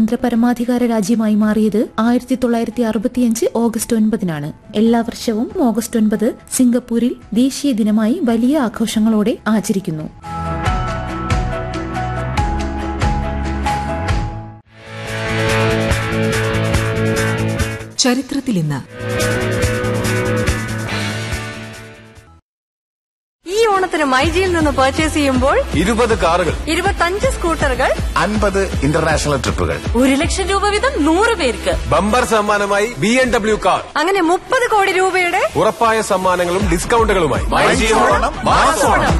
സ്വതന്ത്ര പരമാധികാര രാജ്യമായി മാറിയത് ആയിരത്തി തൊള്ളായിരത്തി അറുപത്തിയഞ്ച് ഓഗസ്റ്റ് ഒൻപതിനാണ് എല്ലാ വർഷവും ഓഗസ്റ്റ് ഒൻപത് സിംഗപ്പൂരിൽ ദേശീയ ദിനമായി വലിയ ആഘോഷങ്ങളോടെ ആചരിക്കുന്നു ചരിത്രത്തിൽ ഇന്ന് ഈ ഓണത്തിന് മൈജിയിൽ നിന്ന് പർച്ചേസ് ചെയ്യുമ്പോൾ ഇരുപത് കാറുകൾ ഇരുപത്തഞ്ച് സ്കൂട്ടറുകൾ അൻപത് ഇന്റർനാഷണൽ ട്രിപ്പുകൾ ഒരു ലക്ഷം രൂപ വീതം നൂറ് പേർക്ക് ബമ്പർ സമ്മാനമായി ബി എം ഡബ്ല്യു കാർ അങ്ങനെ മുപ്പത് കോടി രൂപയുടെ ഉറപ്പായ സമ്മാനങ്ങളും ഡിസ്കൗണ്ടുകളുമായി ഓണം മാസോണം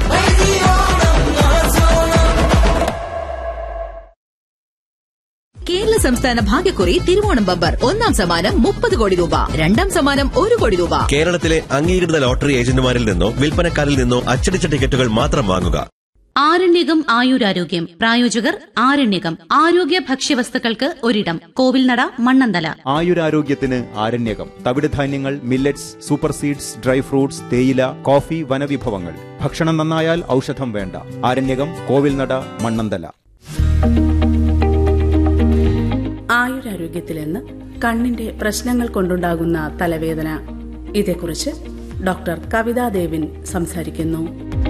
കേരള സംസ്ഥാന ഭാഗ്യക്കുറി തിരുവോണം ബമ്പർ ഒന്നാം സമ്മാനം മുപ്പത് കോടി രൂപ രണ്ടാം സമ്മാനം ഒരു കോടി രൂപ കേരളത്തിലെ അംഗീകൃത ലോട്ടറി ഏജന്റുമാരിൽ നിന്നോ വിൽപ്പനക്കാരിൽ നിന്നോ അച്ചടിച്ച ടിക്കറ്റുകൾ മാത്രം വാങ്ങുക ആരണ്യകം ആയുരാരോഗ്യം പ്രായോജകർ ആരണ്യകം ആരോഗ്യ ഭക്ഷ്യവസ്തുക്കൾക്ക് ഒരിടം കോവിൽനട മണ്ണന്തല ആയുരാരോഗ്യത്തിന് ആരണ്യകം തവിടുധാന്യങ്ങൾ millets super seeds dry fruits തേയില കോഫി വനവിഭവങ്ങൾ ഭക്ഷണം നന്നായാൽ ഔഷധം വേണ്ട ആരണ്യകം കോവിൽനട മണ്ണന്തല ആയുരാരോഗ്യത്തിൽ നിന്ന് കണ്ണിന്റെ പ്രശ്നങ്ങൾ കൊണ്ടുണ്ടാകുന്ന തലവേദന ഇതേക്കുറിച്ച് ഡോക്ടർ കവിതാദേവിൻ സംസാരിക്കുന്നു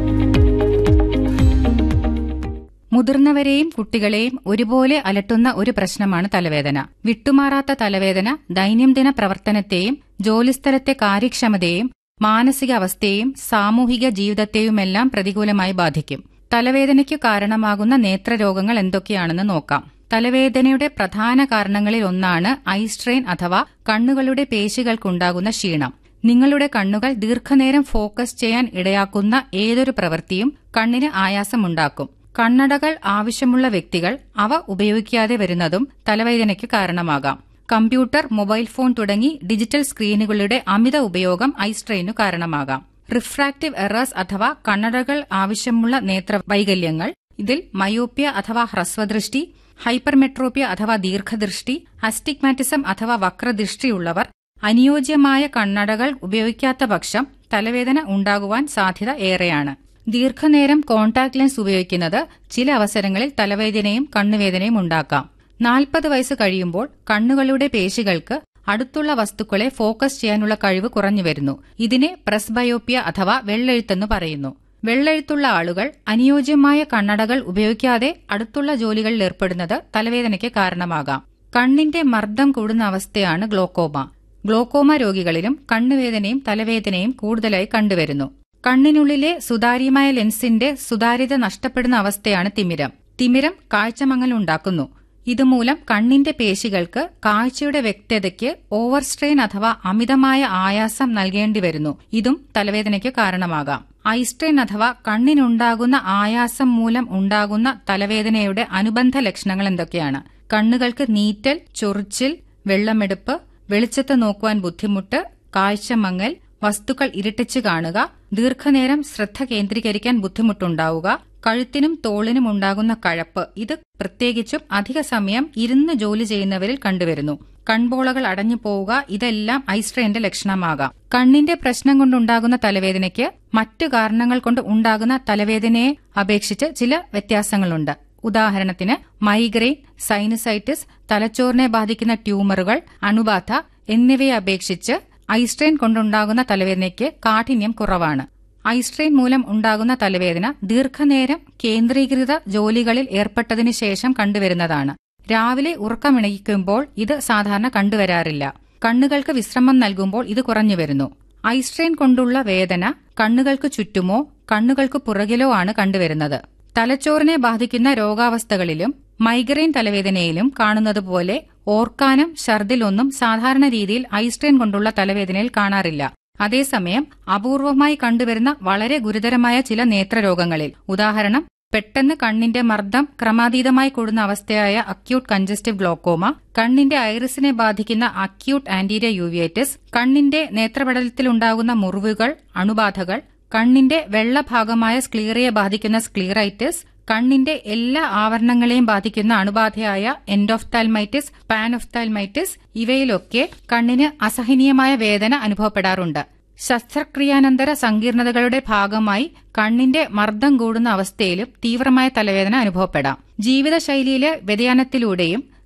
മുതിർന്നവരെയും കുട്ടികളെയും ഒരുപോലെ അലട്ടുന്ന ഒരു പ്രശ്നമാണ് തലവേദന വിട്ടുമാറാത്ത തലവേദന ദൈനംദിന പ്രവർത്തനത്തെയും ജോലിസ്ഥലത്തെ കാര്യക്ഷമതയെയും മാനസികാവസ്ഥയെയും സാമൂഹിക ജീവിതത്തെയുമെല്ലാം പ്രതികൂലമായി ബാധിക്കും തലവേദനയ്ക്കു കാരണമാകുന്ന നേത്രരോഗങ്ങൾ എന്തൊക്കെയാണെന്ന് നോക്കാം തലവേദനയുടെ പ്രധാന കാരണങ്ങളിൽ ഒന്നാണ് ഐ സ്ട്രെയിൻ അഥവാ കണ്ണുകളുടെ പേശികൾക്കുണ്ടാകുന്ന ക്ഷീണം നിങ്ങളുടെ കണ്ണുകൾ ദീർഘനേരം ഫോക്കസ് ചെയ്യാൻ ഇടയാക്കുന്ന ഏതൊരു പ്രവൃത്തിയും കണ്ണിന് ആയാസമുണ്ടാക്കും കണ്ണടകൾ ആവശ്യമുള്ള വ്യക്തികൾ അവ ഉപയോഗിക്കാതെ വരുന്നതും തലവേദനയ്ക്ക് കാരണമാകാം കമ്പ്യൂട്ടർ മൊബൈൽ ഫോൺ തുടങ്ങി ഡിജിറ്റൽ സ്ക്രീനുകളുടെ അമിത ഉപയോഗം ഐ സ്ട്രെയിനു കാരണമാകാം റിഫ്രാക്റ്റീവ് എറേഴ്സ് അഥവാ കണ്ണടകൾ ആവശ്യമുള്ള നേത്ര വൈകല്യങ്ങൾ ഇതിൽ മയോപ്യ അഥവാ ഹ്രസ്വദൃഷ്ടി ഹൈപ്പർമെട്രോപ്യ അഥവാ ദീർഘദൃഷ്ടി അസ്റ്റിഗ്മാറ്റിസം അഥവാ വക്രദൃഷ്ടിയുള്ളവർ അനുയോജ്യമായ കണ്ണടകൾ ഉപയോഗിക്കാത്ത പക്ഷം തലവേദന ഉണ്ടാകുവാൻ സാധ്യത ഏറെയാണ് ദീർഘനേരം കോൺടാക്ട് ലെൻസ് ഉപയോഗിക്കുന്നത് ചില അവസരങ്ങളിൽ തലവേദനയും കണ്ണുവേദനയും ഉണ്ടാക്കാം നാൽപ്പത് വയസ്സ് കഴിയുമ്പോൾ കണ്ണുകളുടെ പേശികൾക്ക് അടുത്തുള്ള വസ്തുക്കളെ ഫോക്കസ് ചെയ്യാനുള്ള കഴിവ് കുറഞ്ഞു വരുന്നു ഇതിനെ പ്രസ്ബയോപ്യ അഥവാ വെള്ളെഴുത്തെന്ന് പറയുന്നു വെള്ളെഴുത്തുള്ള ആളുകൾ അനുയോജ്യമായ കണ്ണടകൾ ഉപയോഗിക്കാതെ അടുത്തുള്ള ജോലികളിൽ ഏർപ്പെടുന്നത് തലവേദനയ്ക്ക് കാരണമാകാം കണ്ണിന്റെ മർദ്ദം കൂടുന്ന അവസ്ഥയാണ് ഗ്ലോക്കോമ ഗ്ലോക്കോമ രോഗികളിലും കണ്ണുവേദനയും തലവേദനയും കൂടുതലായി കണ്ടുവരുന്നു കണ്ണിനുള്ളിലെ സുതാര്യമായ ലെൻസിന്റെ സുതാര്യത നഷ്ടപ്പെടുന്ന അവസ്ഥയാണ് തിമിരം തിമിരം കാഴ്ചമങ്ങൽ ഉണ്ടാക്കുന്നു ഇതുമൂലം കണ്ണിന്റെ പേശികൾക്ക് കാഴ്ചയുടെ വ്യക്തതയ്ക്ക് ഓവർ സ്ട്രെയിൻ അഥവാ അമിതമായ ആയാസം നൽകേണ്ടി വരുന്നു ഇതും തലവേദനയ്ക്ക് കാരണമാകാം ഐസ്ട്രെയിൻ അഥവാ കണ്ണിനുണ്ടാകുന്ന ആയാസം മൂലം ഉണ്ടാകുന്ന തലവേദനയുടെ അനുബന്ധ ലക്ഷണങ്ങൾ എന്തൊക്കെയാണ് കണ്ണുകൾക്ക് നീറ്റൽ ചൊറിച്ചിൽ വെള്ളമെടുപ്പ് വെളിച്ചത്ത് നോക്കുവാൻ ബുദ്ധിമുട്ട് കാഴ്ചമങ്ങൽ വസ്തുക്കൾ ഇരട്ടിച്ചു കാണുക ദീർഘനേരം ശ്രദ്ധ കേന്ദ്രീകരിക്കാൻ ബുദ്ധിമുട്ടുണ്ടാവുക കഴുത്തിനും തോളിനും ഉണ്ടാകുന്ന കഴപ്പ് ഇത് പ്രത്യേകിച്ചും അധിക സമയം ഇരുന്ന് ജോലി ചെയ്യുന്നവരിൽ കണ്ടുവരുന്നു കൺപോളകൾ അടഞ്ഞു പോവുക ഇതെല്ലാം ഐസ്ട്രെയിന്റെ ലക്ഷണമാകാം കണ്ണിന്റെ പ്രശ്നം കൊണ്ടുണ്ടാകുന്ന തലവേദനയ്ക്ക് മറ്റു കാരണങ്ങൾ കൊണ്ട് ഉണ്ടാകുന്ന തലവേദനയെ അപേക്ഷിച്ച് ചില വ്യത്യാസങ്ങളുണ്ട് ഉദാഹരണത്തിന് മൈഗ്രെയിൻ സൈനസൈറ്റിസ് തലച്ചോറിനെ ബാധിക്കുന്ന ട്യൂമറുകൾ അണുബാധ എന്നിവയെ അപേക്ഷിച്ച് ഐസ്ട്രെയിൻ കൊണ്ടുണ്ടാകുന്ന തലവേദനയ്ക്ക് കാഠിന്യം കുറവാണ് ഐസ്ട്രെയിൻ മൂലം ഉണ്ടാകുന്ന തലവേദന ദീർഘനേരം കേന്ദ്രീകൃത ജോലികളിൽ ഏർപ്പെട്ടതിനു ശേഷം കണ്ടുവരുന്നതാണ് രാവിലെ ഉറക്കമിണയിക്കുമ്പോൾ ഇത് സാധാരണ കണ്ടുവരാറില്ല കണ്ണുകൾക്ക് വിശ്രമം നൽകുമ്പോൾ ഇത് കുറഞ്ഞു വരുന്നു ഐസ്ട്രെയിൻ കൊണ്ടുള്ള വേദന കണ്ണുകൾക്ക് ചുറ്റുമോ കണ്ണുകൾക്ക് പുറകിലോ ആണ് കണ്ടുവരുന്നത് തലച്ചോറിനെ ബാധിക്കുന്ന രോഗാവസ്ഥകളിലും മൈഗ്രെയിൻ തലവേദനയിലും കാണുന്നതുപോലെ ഓർക്കാനം ഛർദിലൊന്നും സാധാരണ രീതിയിൽ ഐസ്ട്രെയിൻ കൊണ്ടുള്ള തലവേദനയിൽ കാണാറില്ല അതേസമയം അപൂർവമായി കണ്ടുവരുന്ന വളരെ ഗുരുതരമായ ചില നേത്രരോഗങ്ങളിൽ ഉദാഹരണം പെട്ടെന്ന് കണ്ണിന്റെ മർദ്ദം ക്രമാതീതമായി കൂടുന്ന അവസ്ഥയായ അക്യൂട്ട് കൺജസ്റ്റീവ് ഗ്ലോക്കോമ കണ്ണിന്റെ ഐറിസിനെ ബാധിക്കുന്ന അക്യൂട്ട് ആന്റീരിയർ യൂവിയേറ്റിസ് കണ്ണിന്റെ നേത്രപടലത്തിലുണ്ടാകുന്ന മുറിവുകൾ അണുബാധകൾ കണ്ണിന്റെ വെള്ളഭാഗമായ സ്ക്ലീറയെ ബാധിക്കുന്ന സ്ക്ലീറൈറ്റിസ് കണ്ണിന്റെ എല്ലാ ആവരണങ്ങളെയും ബാധിക്കുന്ന അണുബാധയായ എൻഡോഫ്താൽമൈറ്റിസ് പാനോഫ്താൽമൈറ്റിസ് ഇവയിലൊക്കെ കണ്ണിന് അസഹനീയമായ വേദന അനുഭവപ്പെടാറുണ്ട് ശസ്ത്രക്രിയാനന്തര സങ്കീർണതകളുടെ ഭാഗമായി കണ്ണിന്റെ മർദ്ദം കൂടുന്ന അവസ്ഥയിലും തീവ്രമായ തലവേദന അനുഭവപ്പെടാം ജീവിതശൈലിയിലെ വ്യതിയാനത്തിലൂടെയും